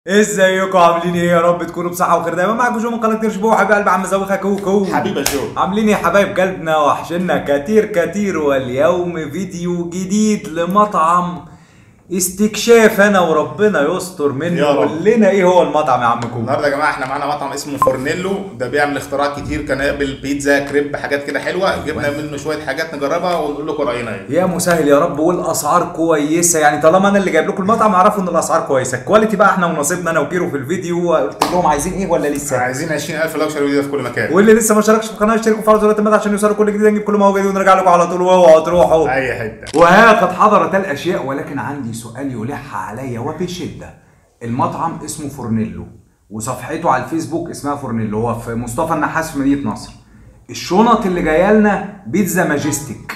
ازيكم عاملين ايه يا رب تكونوا بصحه وخير دايما معاكم جو من قناه كرش بو حبيب قلب عم زوخه كوكو حبيبي يا جو عاملين ايه يا حبايب قلبنا وحشنا كتير كتير واليوم فيديو جديد لمطعم استكشاف انا وربنا يستر منه يا رب. قول لنا ايه هو المطعم يا عم كوكو النهارده يا جماعه احنا معانا مطعم اسمه فورنيلو ده بيعمل اختراعات كتير كنابل بيتزا كريب حاجات كده حلوه جبنا منه شويه حاجات نجربها ونقول لكم راينا ايه يا مسهل يا رب والاسعار كويسه يعني طالما انا اللي جايب لكم المطعم اعرفوا ان الاسعار كويسه الكواليتي بقى احنا ونصيبنا انا وكيرو في الفيديو قلت لهم عايزين ايه ولا لسه عايزين 20000 لاكشري فيديو في كل مكان واللي لسه ما اشتركش في القناه يشتركوا في زر التنبيه عشان يوصلوا كل جديد نجيب كل ما هو جديد ونرجع لكم على طول واوعوا تروحوا اي حته وها قد حضرت الاشياء ولكن عندي سؤال يلح علي وبشده المطعم اسمه فورنيلو وصفحته على الفيسبوك اسمها فورنيلو هو في مصطفى النحاس في مدينه نصر الشنط اللي جايه لنا بيتزا ماجستيك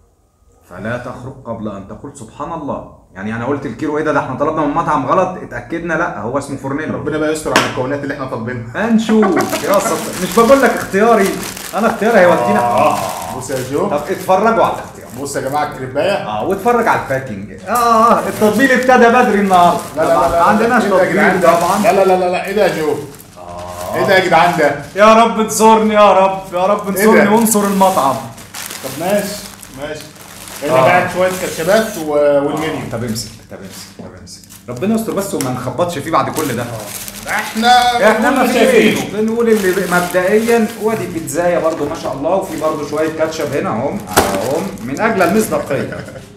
فلا تخرج قبل ان تقول سبحان الله يعني انا قلت الكيلو ايه ده ده احنا طلبنا من مطعم غلط اتاكدنا لا هو اسمه فورنيلو ربنا بقى يستر على المكونات اللي احنا طالبينها هنشوف يا سطر مش بقول لك اختياري انا اختياري هيودينا اه بص يا جو طب اتفرجوا على الاختيار بص يا جماعه الكريبايه اه واتفرج على الباكينج اه التطبيل ابتدى بدري النهارده لا لا لا طبعاً لا ما عندناش إيه ده يا جدعان تطبيل ده؟ طبعا لا لا لا لا لا ايه ده يا جو ايه ده يا جدعان ده يا رب انصرني يا رب يا رب انصرني ده؟ وانصر المطعم طب ماشي ماشي هنا آه. بعد شويه كرشبات و- والمنيو طب امسك طب امسك طب امسك ربنا يستر بس وما نخبطش فيه بعد كل ده احنا احنا ما كنا فيش شايفينه بنقول اللي ب- مبدئيا وادي بيتزايه برضو ما شاء الله وفي برضو شويه كاتشب هنا اهم اهم من اجل المصداقيه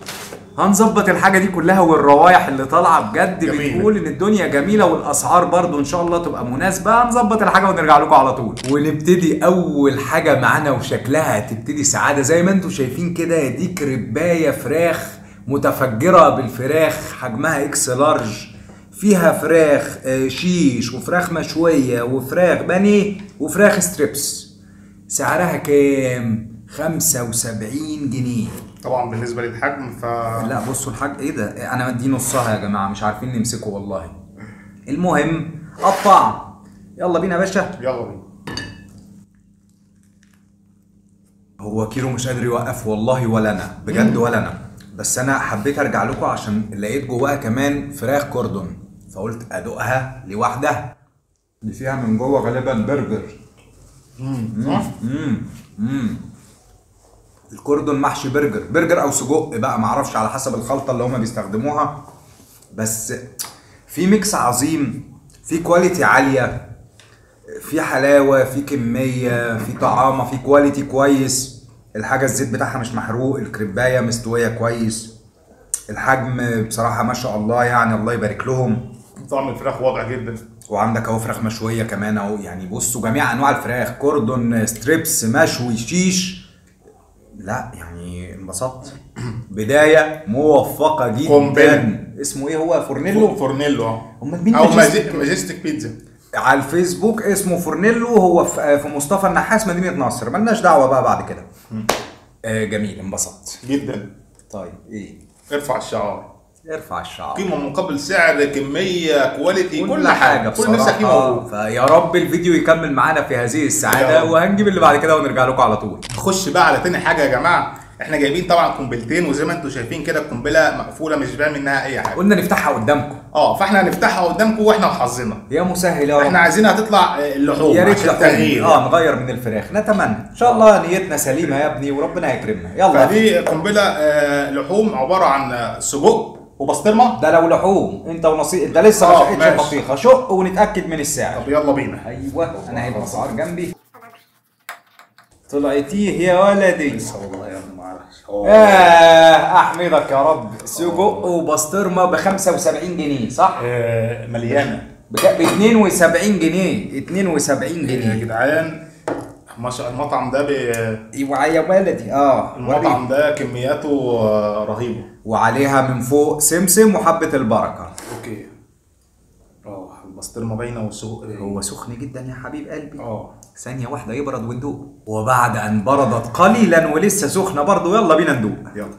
هنظبط الحاجه دي كلها والروايح اللي طالعه بجد جميلة. بتقول ان الدنيا جميله والاسعار برضو ان شاء الله تبقى مناسبه هنظبط الحاجه ونرجع لكم على طول ونبتدي اول حاجه معانا وشكلها هتبتدي سعاده زي ما انتم شايفين كده دي كريبايه فراخ متفجره بالفراخ حجمها اكس لارج فيها فراخ آه، شيش وفراخ مشويه وفراخ بانيه وفراخ ستريبس سعرها كام 75 جنيه طبعا بالنسبه للحجم ف لا بصوا الحاج ايه ده انا مدي نصها يا جماعه مش عارفين نمسكه والله المهم قطع يلا بينا يا باشا يلا بينا هو كيلو مش قادر يوقف والله ولا انا بجد ولا انا بس انا حبيت ارجع لكم عشان لقيت جواها كمان فراخ كوردون فقلت ادوقها لوحدها دي فيها من جوه غالبا برجر صح؟ امم امم الكوردون محشي برجر برجر او سجق بقى معرفش على حسب الخلطه اللي هما بيستخدموها بس في ميكس عظيم في كواليتي عاليه في حلاوه في كميه في طعامه في كواليتي كويس الحاجه الزيت بتاعها مش محروق الكريبايه مستويه كويس الحجم بصراحه ما شاء الله يعني الله يبارك لهم طعم الفراخ واضح جدا وعندك اهو فراخ مشويه كمان اهو يعني بصوا جميع انواع الفراخ كوردون ستريبس مشوي شيش لا يعني انبسطت بدايه موفقه جدا قنبلة. اسمه ايه هو فورنيلو فورنيلو اه امال مين او ماجستيك؟ ماجي- ماجستيك بيتزا على الفيسبوك اسمه فورنيلو هو في في مصطفى النحاس مدينه نصر ملناش دعوه بقى بعد كده آه جميل انبسطت جدا طيب ايه ارفع الشعار ارفع الشعار قيمه مقابل سعر كميه كواليتي كل حاجه كل نفسك فيه بصراحه موجود فيا رب الفيديو يكمل معانا في هذه يا السعاده رب. وهنجيب اللي بعد كده ونرجع لكم على طول نخش بقى على تاني حاجه يا جماعه احنا جايبين طبعا قنبلتين وزي ما انتم شايفين كده القنبله مقفوله مش باين منها اي حاجه قلنا نفتحها قدامكم اه فاحنا هنفتحها قدامكم واحنا وحظنا يا مسهل يا رب احنا عايزينها تطلع آه، اللحوم يا ريت عشان لحوم. تغيير اه نغير من الفراخ نتمنى ان شاء الله نيتنا سليمه يا ابني وربنا يكرمنا يلا فدي قنبله آه، لحوم عباره عن آه، سجق وبسطرمه ده لو لحوم انت ونصيب ده لسه ما آه، شقتش ماشي. البطيخه شق ونتاكد من السعر طب يلا بينا ايوه انا هيبقى الاسعار جنبي طلعتيه يا ولدي والله يا ما اعرفش آه احمدك يا رب سجق وبسطرمه ب 75 جنيه صح؟ آه، مليانه ب 72 جنيه 72 يا جنيه جدعان ما شاء المطعم ده ب- ايوه يا ولدي اه المطعم ده كمياته آه، رهيبه وعليها من فوق سمسم وحبه البركه اوكي اه البسطرمه باينه والسجق هو سخن جدا يا حبيب قلبي اه ثانية واحدة يبرد وندوق وبعد أن بردت قليلا ولسه سخنة برضو يلا بينا ندوق يلا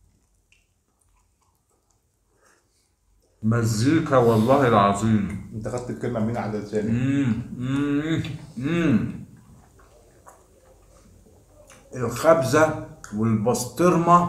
مزيكا والله العظيم انت خدت الكلمه من على لساني مم. مم. مم. الخبزة والبسطرمة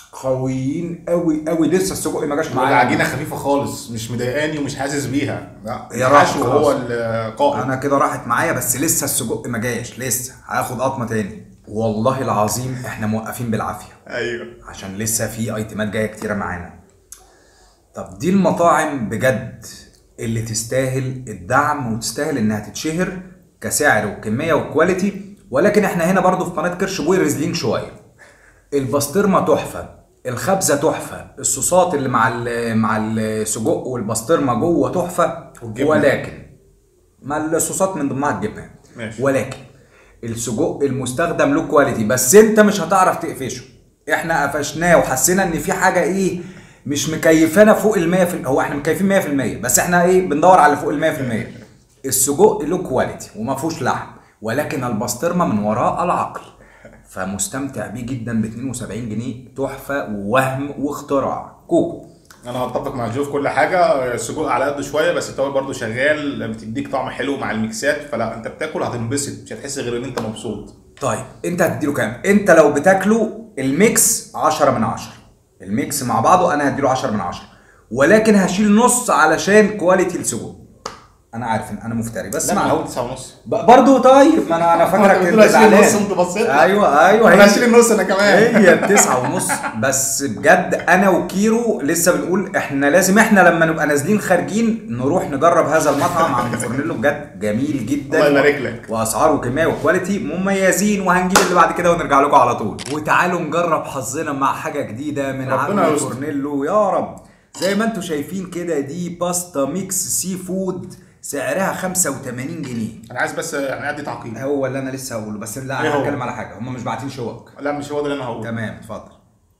قويين قوي قوي لسه السجق ما جاش معايا والعجينه خفيفه خالص مش مضايقاني ومش حاسس بيها لا هي راحت الحشو خلاص. هو القائد انا كده راحت معايا بس لسه السجق ما جاش لسه هاخد قطمه تاني والله العظيم احنا موقفين بالعافيه ايوه عشان لسه في ايتمات جايه كتيره معانا طب دي المطاعم بجد اللي تستاهل الدعم وتستاهل انها تتشهر كسعر وكميه وكواليتي ولكن احنا هنا برضو في قناه كرش بوي رزلين شويه البسطرمه تحفه الخبزه تحفه الصوصات اللي مع ال- مع السجق والبسطرمه جوه تحفه والجبنة. ولكن ما الصوصات من ضمنها الجبنه ماشي. ولكن السجق المستخدم له كواليتي بس انت مش هتعرف تقفشه احنا قفشناه وحسينا ان في حاجه ايه مش مكيفانا فوق ال 100 في هو احنا مكيفين 100% بس احنا ايه بندور على فوق ال 100% السجق له كواليتي وما فيهوش لحم ولكن البسطرمه من وراء العقل فمستمتع بيه جدا ب 72 جنيه تحفه ووهم واختراع كوكو انا هتفق مع جو في كل حاجه السجق على قده شويه بس التوابل برضو شغال بتديك طعم حلو مع الميكسات فلا انت بتاكل هتنبسط مش هتحس غير ان انت مبسوط طيب انت هتديله كام؟ انت لو بتاكله الميكس 10 من 10 الميكس مع بعضه انا هديله 10 من 10 ولكن هشيل نص علشان كواليتي السجق انا عارف ان انا مفتري بس لا ما مع هو 9 ونص ب- برضه طيب ما انا انا فاكرك أنت انت بتقول هشيل زعلان نص وأنت بصيت لي. ايوه ايوه انا هي هشيل النص انا كمان هي التسعة ونص بس بجد انا وكيرو لسه بنقول احنا لازم احنا لما نبقى نازلين خارجين نروح نجرب هذا المطعم عند فورنيلو بجد جميل جدا الله يبارك لك. واسعار وكميه وكواليتي مميزين وهنجيب اللي بعد كده ونرجع لكم على طول وتعالوا نجرب حظنا مع حاجه جديده من ربنا عم يستر. فورنيلو يا رب زي ما انتم شايفين كده دي باستا ميكس سي فود سعرها 85 جنيه انا عايز بس يعني ادي تعقيب هو اللي انا لسه هقوله بس لا إيه انا هو؟ هتكلم على حاجه هم مش باعتين شوك لا مش هو ده اللي انا هقوله تمام اتفضل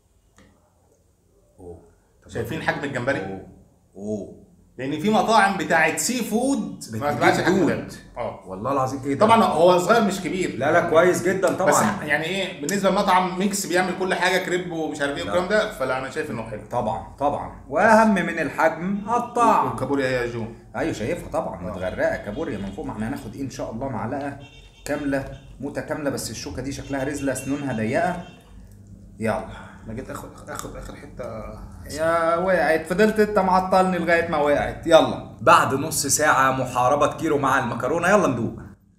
شايفين حجم الجمبري اوه اوه لان في مطاعم بتاعت سي فود ما بتجيب بتبقاش حجم دود. ده اه والله العظيم ايه ده؟ طبعا هو صغير مش كبير لا لا كويس جدا بس طبعا يعني ايه بالنسبه لمطعم ميكس بيعمل كل حاجه كريب ومش عارف ايه والكلام ده فلا انا شايف انه حلو طبعا طبعا واهم من الحجم الطعم والكابوريا هي يا جو ايوه شايفها طبعا متغرقه كابوريا من فوق ما احنا هناخد ايه ان شاء الله معلقه كامله متكامله بس الشوكه دي شكلها رزله سنونها ضيقه يلا انا جيت اخد اخد اخر حته يا وقعت فضلت انت معطلني لغايه ما وقعت يلا بعد نص ساعه محاربه كيلو مع المكرونه يلا ندوق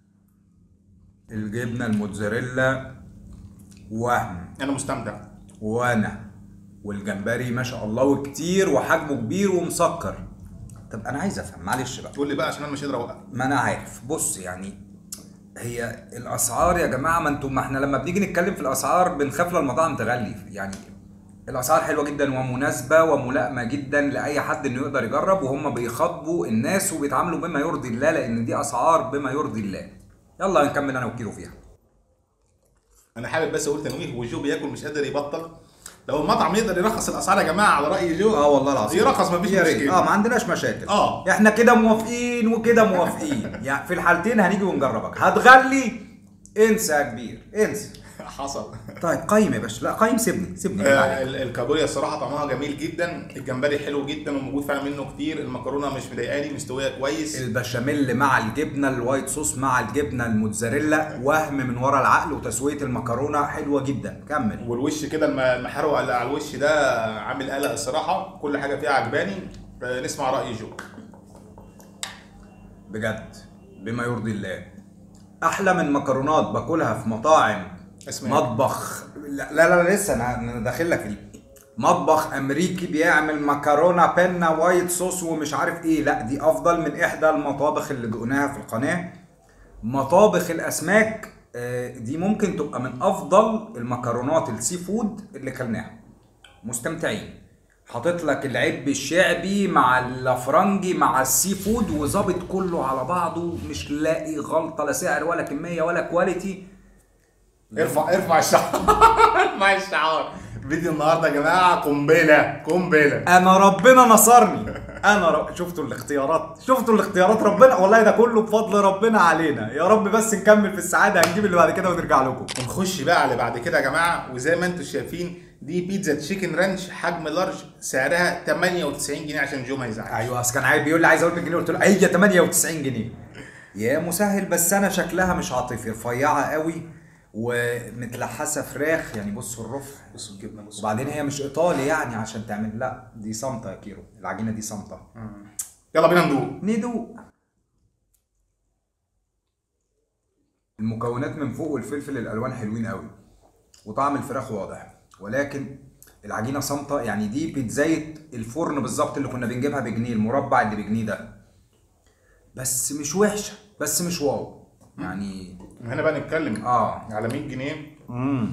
الجبنه الموتزاريلا وهم انا مستمتع وانا والجمبري ما شاء الله وكتير وحجمه كبير ومسكر طب انا عايز افهم معلش بقى تقول لي بقى عشان انا مش قادر اوقف ما انا عارف بص يعني هي الاسعار يا جماعه ما انتم ما احنا لما بنيجي نتكلم في الاسعار بنخاف للمطاعم تغلي يعني الاسعار حلوه جدا ومناسبه وملائمه جدا لاي حد انه يقدر يجرب وهم بيخاطبوا الناس وبيتعاملوا بما يرضي الله لان دي اسعار بما يرضي الله يلا نكمل انا وكيلو فيها انا حابب بس اقول تنويه وجو بياكل مش قادر يبطل لو المطعم يقدر يرخص الاسعار يا جماعه على راي جو اه والله العظيم يرخص مفيش يا ريت. مشكله اه ما عندناش مشاكل اه. احنا كده موافقين وكده موافقين يعني في الحالتين هنيجي ونجربك هتغلي انسى يا كبير انسى حصل طيب قيم يا باشا لا قيم سيبني سيبني بالله آه، عليك. ال- الكابوريا الصراحه طعمها جميل جدا الجمبري حلو جدا وموجود فعلا منه كتير المكرونه مش مضايقاني مستويه كويس البشاميل مع الجبنه الوايت صوص مع الجبنه الموتزاريلا وهم من ورا العقل وتسويه المكرونه حلوه جدا كمل والوش كده الم- المحروق اللي على الوش ده عامل قلق الصراحه كل حاجه فيها عجباني آه، نسمع راي جو بجد بما يرضي الله احلى من مكرونات باكلها في مطاعم اسمها مطبخ لا لا, لا لسه انا انا داخل لك في دي مطبخ امريكي بيعمل مكرونه بينا وايت صوص ومش عارف ايه لا دي افضل من احدى المطابخ اللي دقناها في القناه مطابخ الاسماك آه، دي ممكن تبقى من افضل المكرونات السي فود اللي كلناها مستمتعين حاطط لك العب الشعبي مع الافرنجي مع السي فود وظابط كله على بعضه مش لاقي غلطه لا سعر ولا كميه ولا كواليتي ارفع ارفع الشعار ارفع الشعار فيديو النهارده يا جماعه قنبله قنبله انا ربنا نصرني انا ر... شفتوا الاختيارات شفتوا الاختيارات ربنا والله ده كله بفضل ربنا علينا يا رب بس نكمل في السعاده هنجيب اللي بعد كده ونرجع لكم ونخش بقى على بعد كده يا جماعه وزي ما انتم شايفين دي بيتزا تشيكن رانش حجم لارج سعرها 98 جنيه عشان جو ما يزعلش ايوه اصل كان عايز بيقول لي عايز اقول 100 جنيه قلت له هي 98 جنيه يا مسهل بس انا شكلها مش عاطفي رفيعه قوي ومتلحسه فراخ يعني بصوا الرفع بص الجبنه بص وبعدين هي مش ايطالي يعني عشان تعمل لا دي صامته يا كيرو العجينه دي صامته يلا بينا ندوق ندوق المكونات من فوق والفلفل الالوان حلوين قوي وطعم الفراخ واضح ولكن العجينه صامته يعني دي بيتزاية الفرن بالظبط اللي كنا بنجيبها بجنيه المربع اللي بجنيه ده بس مش وحشه بس مش واو يعني هنا بقى نتكلم اه على 100 جنيه امم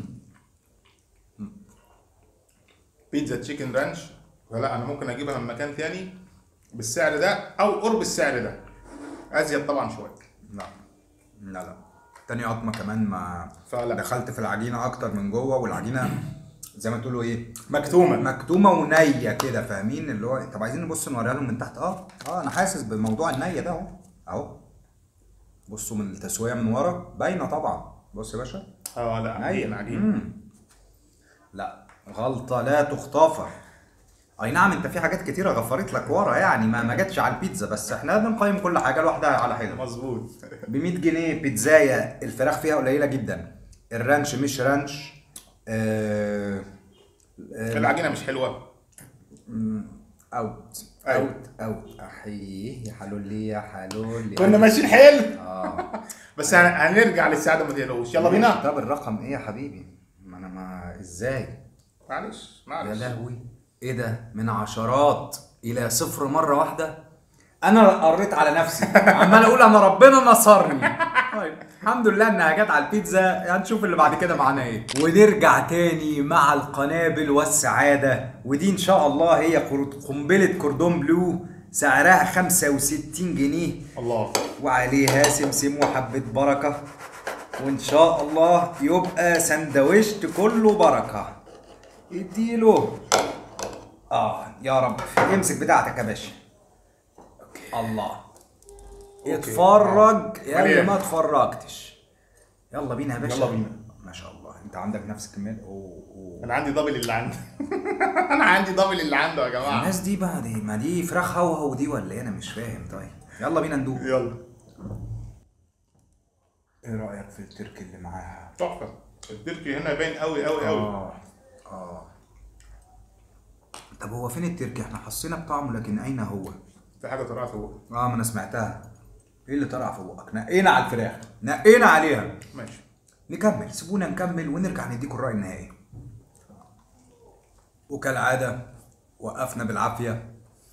بيتزا تشيكن رانش فلا انا ممكن اجيبها من مكان تاني بالسعر ده او قرب السعر ده ازيد طبعا شويه لا لا لا تاني قطمه كمان ما فلا. دخلت في العجينه اكتر من جوه والعجينه زي ما تقولوا ايه مكتومه مكتومه ونيه كده فاهمين اللي هو طب عايزين نبص نوريها لهم من تحت اه اه انا حاسس بموضوع النيه ده اهو اهو بصوا من التسويه من ورا باينه طبعا بص يا باشا اه لا عجين عجين مم. لا غلطه لا تغتفر اي نعم انت في حاجات كتيره غفرت لك ورا يعني ما ما جاتش على البيتزا بس احنا بنقيم كل حاجه لوحدها على حده مظبوط ب 100 جنيه بيتزايه الفراخ فيها قليله جدا الرانش مش رانش آه آه العجينه مش حلوه اوت أيوة. اوت اوت احيه يا حلولي يا حلولي كنا ماشيين حلو اه بس هن- هنرجع للسعاده ما تقلقوش يلا بينا طب الرقم ايه يا حبيبي ما انا ما ازاي معلش يا معلش لهوي ايه ده من عشرات الى صفر مره واحده انا قريت على نفسي عمال اقول انا ربنا نصرني طيب الحمد لله انها جت على البيتزا هنشوف اللي بعد كده معانا ايه ونرجع تاني مع القنابل والسعاده ودي ان شاء الله هي قر- قنبله كوردون بلو سعرها 65 جنيه الله وعليها سمسم وحبة بركة وإن شاء الله يبقى سندوتش كله بركة اديله اه يا رب امسك بتاعتك يا باشا الله اتفرج يا اللي عليه. ما اتفرجتش يلا بينا يا باشا يلا بينا. ما شاء الله انت عندك نفس كمية اوه اوه انا عندي دبل اللي عندي انا عندي دبل اللي عنده يا جماعه الناس دي بقى دي ما دي فراخ هوهو دي ولا ايه انا مش فاهم طيب يلا بينا ندوق يلا ايه رايك في التركي اللي معاها تحفه التركي هنا باين قوي قوي قوي اه اه طب هو فين التركي احنا حسينا بطعمه لكن اين هو في حاجه طلعت فوق اه ما انا سمعتها ايه اللي طلع في بقك نقينا على الفراخ نقينا عليها ماشي نكمل سيبونا نكمل ونرجع نديكم الراي النهائي وكالعاده وقفنا بالعافيه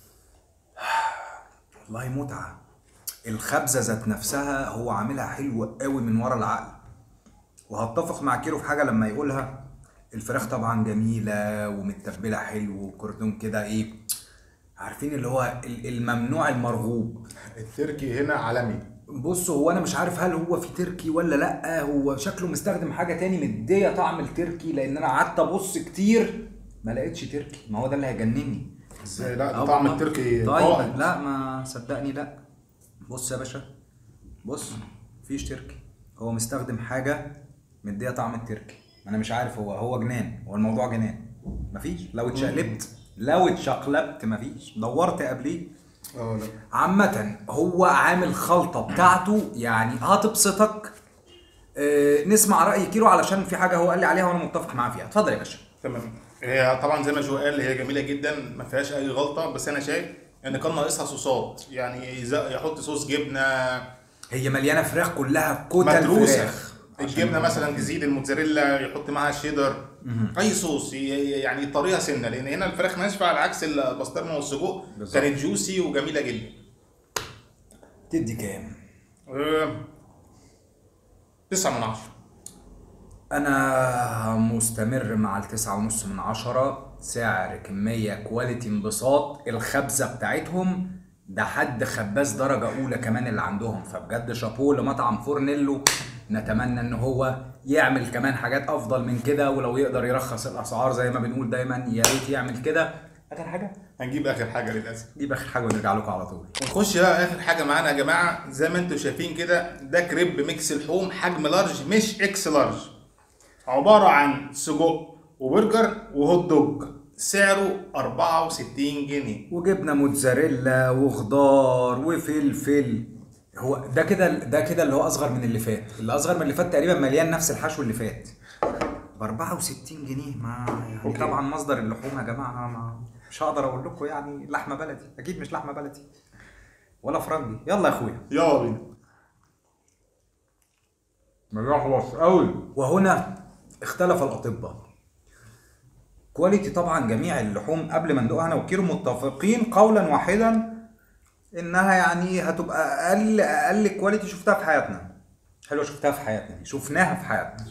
والله متعه الخبزه ذات نفسها هو عاملها حلو قوي من ورا العقل وهتفق مع كيرو في حاجه لما يقولها الفراخ طبعا جميله ومتبله حلو وكردون كده ايه عارفين اللي هو ال- الممنوع المرغوب التركي هنا عالمي بص هو انا مش عارف هل هو في تركي ولا لا هو شكله مستخدم حاجه تاني مديه طعم التركي لان انا قعدت ابص كتير ما لقيتش تركي ما هو ده اللي هيجنني ازاي لا ده آه طعم والله. التركي طيب قائد. لا ما صدقني لا بص يا باشا بص مفيش تركي هو مستخدم حاجه مديه طعم التركي انا مش عارف هو هو جنان هو الموضوع جنان مفيش لو اتشقلبت لو اتشقلبت مفيش دورت قبليه اه لا عامة هو عامل خلطة بتاعته يعني هتبسطك آه، نسمع رأي كيلو علشان في حاجة هو قال لي عليها وانا متفق معاه فيها اتفضل يا باشا تمام هي طبعا زي ما جو قال هي جميله جدا ما فيهاش اي غلطه بس انا شايف ان كان ناقصها صوصات يعني يز- يحط صوص جبنه هي مليانة فراخ كلها كتل متروسه فراخ الجبنه مثلا تزيد الموتزاريلا يحط معاها شيدر اي صوص ي- ي- يعني طريها سنه لان هنا الفراخ ناشفه على عكس البسطرمه والسجق بالظبط. كانت جوسي وجميله جدا تدي كام؟ أه، تسعة من عشرة انا مستمر مع التسعة ونص من عشرة سعر كمية كواليتي انبساط الخبزة بتاعتهم ده حد خباز درجة أولى كمان اللي عندهم فبجد شابوه لمطعم فورنيلو نتمنى إن هو يعمل كمان حاجات أفضل من كده ولو يقدر يرخص الأسعار زي ما بنقول دايما يا ريت يعمل كده آخر حاجة هنجيب اخر حاجه للاسف دي آخر حاجة ونرجع لكم على طول ونخش بقى اخر حاجه معانا يا جماعه زي ما انتم شايفين كده ده كريب ميكس لحوم حجم لارج مش اكس لارج عباره عن سجق وبرجر وهوت دوج سعره 64 جنيه وجبنه موتزاريلا وخضار وفلفل هو ده كده ده كده اللي هو اصغر من اللي فات اللي اصغر من اللي فات تقريبا مليان نفس الحشو اللي فات ب 64 جنيه ما يعني أوكي. طبعا مصدر اللحوم يا جماعه ما مش هقدر اقول لكم يعني لحمه بلدي اكيد مش لحمه بلدي ولا فرنجي يلا يا اخويا يلا بينا ملحوظ قوي وهنا اختلف الاطباء كواليتي طبعا جميع اللحوم قبل ما ندوقها انا وكيرو متفقين قولا واحدا انها يعني هتبقى اقل اقل كواليتي شفتها في حياتنا حلوه شفتها في حياتنا شفناها في حياتنا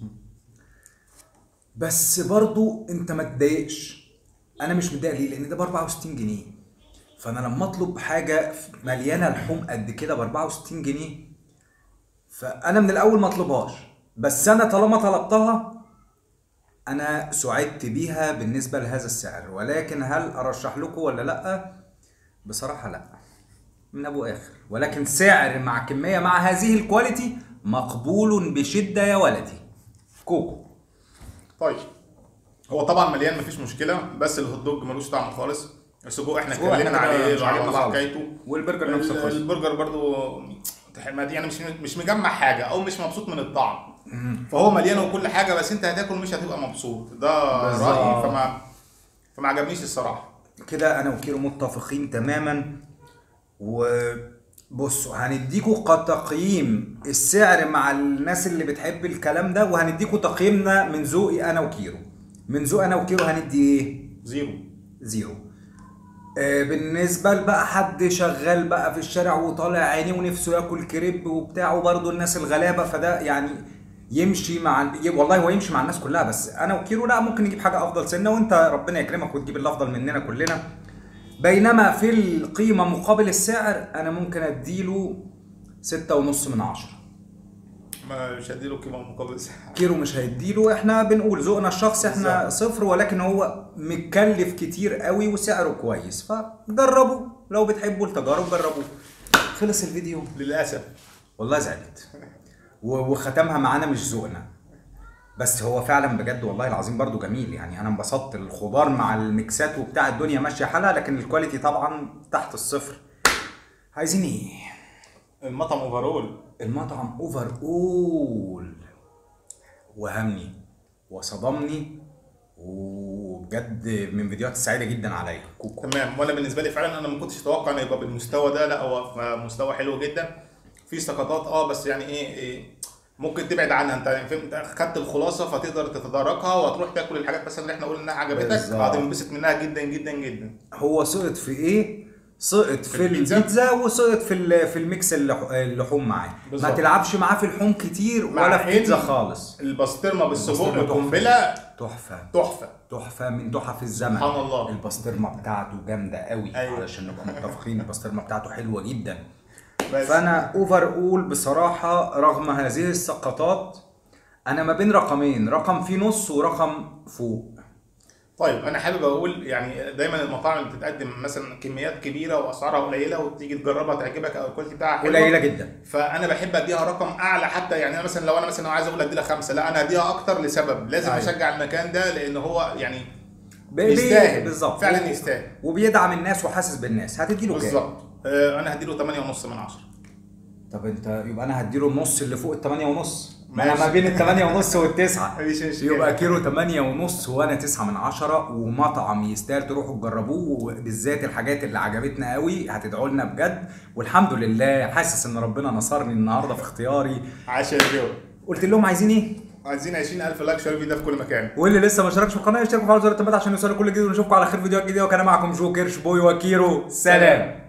بس برضو انت ما تضايقش انا مش متضايق ليه لان ده ب 64 جنيه فانا لما اطلب حاجه مليانه لحوم قد كده ب 64 جنيه فانا من الاول ما اطلبهاش بس انا طالما طلبتها انا سعدت بيها بالنسبه لهذا السعر ولكن هل ارشح لكم ولا لا بصراحه لا من ابو اخر ولكن سعر مع كميه مع هذه الكواليتي مقبول بشده يا ولدي كوكو طيب هو طبعا مليان مفيش مشكله بس الهوت دوج ملوش طعم خالص السجق احنا السجق اتكلمنا احنا عليه مش وعرفنا عاجبنا خالص. حكايته والبرجر نفس ال- القصه البرجر برضو يعني مش مش مجمع حاجه او مش مبسوط من الطعم فهو مليان وكل حاجه بس انت هتاكل مش هتبقى مبسوط ده بالظبط. رايي فما فما عجبنيش الصراحه كده انا وكيرو متفقين تماما وبصوا هنديكوا تقييم السعر مع الناس اللي بتحب الكلام ده وهنديكوا تقييمنا من ذوقي انا وكيرو من ذوق انا وكيرو هندي ايه زيرو زيرو آه بالنسبة لبقى حد شغال بقى في الشارع وطالع عينيه ونفسه ياكل كريب وبتاع وبرضه الناس الغلابة فده يعني يمشي مع ال- ي- والله هو يمشي مع الناس كلها بس انا وكيرو لا ممكن نجيب حاجة افضل سنة وانت ربنا يكرمك وتجيب الافضل مننا كلنا بينما في القيمة مقابل السعر انا ممكن اديله ستة ونص من عشرة ما مش هديله قيمه مقابل سعر كيلو مش هيديله احنا بنقول ذوقنا الشخصي احنا بالظبط. صفر ولكن هو متكلف كتير قوي وسعره كويس فجربوا لو بتحبوا التجارب جربوا خلص الفيديو للاسف والله زعلت و- وختمها معانا مش ذوقنا بس هو فعلا بجد والله العظيم برضو جميل يعني انا انبسطت الخضار مع الميكسات وبتاع الدنيا ماشيه حالها لكن الكواليتي طبعا تحت الصفر عايزين ايه المطعم اوفرول المطعم اوفر اول وهمني وصدمني وبجد من فيديوهات السعيده جدا عليا كوكو تمام وانا بالنسبه لي فعلا انا ما كنتش اتوقع انه يبقى بالمستوى ده لا هو في مستوى حلو جدا في سقطات اه بس يعني ايه, إيه ممكن تبعد عنها انت يعني فهمت خدت الخلاصه فتقدر تتداركها وتروح تاكل الحاجات مثلا اللي احنا قلنا انها عجبتك بالظبط. هتنبسط منها جدا جدا جدا هو سقط في ايه سقط في, البيتزا؟ البيتزا وسقط في ال- في الميكس اللح- اللحوم معاه ما بالظبط. تلعبش معاه في اللحوم كتير مع ولا في بيتزا إن خالص البسطرمه بالسجق البسطرمة تحفة. القنبله تحفه تحفه تحفه من تحف الزمن سبحان الله. البسطرمه بتاعته جامده قوي أيوة. علشان نبقى متفقين البسطرمه بتاعته حلوه جدا بس فانا اوفر اول بصراحه رغم هذه السقطات انا ما بين رقمين رقم فيه نص ورقم فوق طيب انا حابب اقول يعني دايما المطاعم اللي بتقدم مثلا كميات كبيره واسعارها قليله وتيجي تجربها تعجبك او الكواليتي بتاعها حلوة. قليله جدا فانا بحب اديها رقم اعلى حتى يعني انا مثلا لو انا مثلا عايز اقول ادي لها خمسه لا انا اديها اكتر لسبب لازم أيوة. اشجع المكان ده لان هو يعني ب- ب- يستاهل بالظبط فعلا يستاهل وبيدعم الناس وحاسس بالناس هتدي له كام بالظبط آه، انا هديله 8 ونص من 10 طب انت يبقى انا هديله النص اللي فوق الثمانية ونص ما انا ماشي. ما بين الثمانية ونص والتسعة مفيش مشكلة. يبقى كيلو ثمانية ونص وانا تسعة من عشرة ومطعم يستاهل تروحوا تجربوه وبالذات الحاجات اللي عجبتنا قوي هتدعوا لنا بجد والحمد لله حاسس ان ربنا نصرني النهارده في اختياري 10 يورو قلت لهم عايزين ايه؟ عايزين 20000 لايك شير فيديو في كل مكان واللي لسه ما اشتركش في القناه يشترك في زر التنبيهات عشان يوصلوا كل جديد ونشوفكم على خير فيديوهات جديده وكان معكم جوكر شبوي وكيرو سلام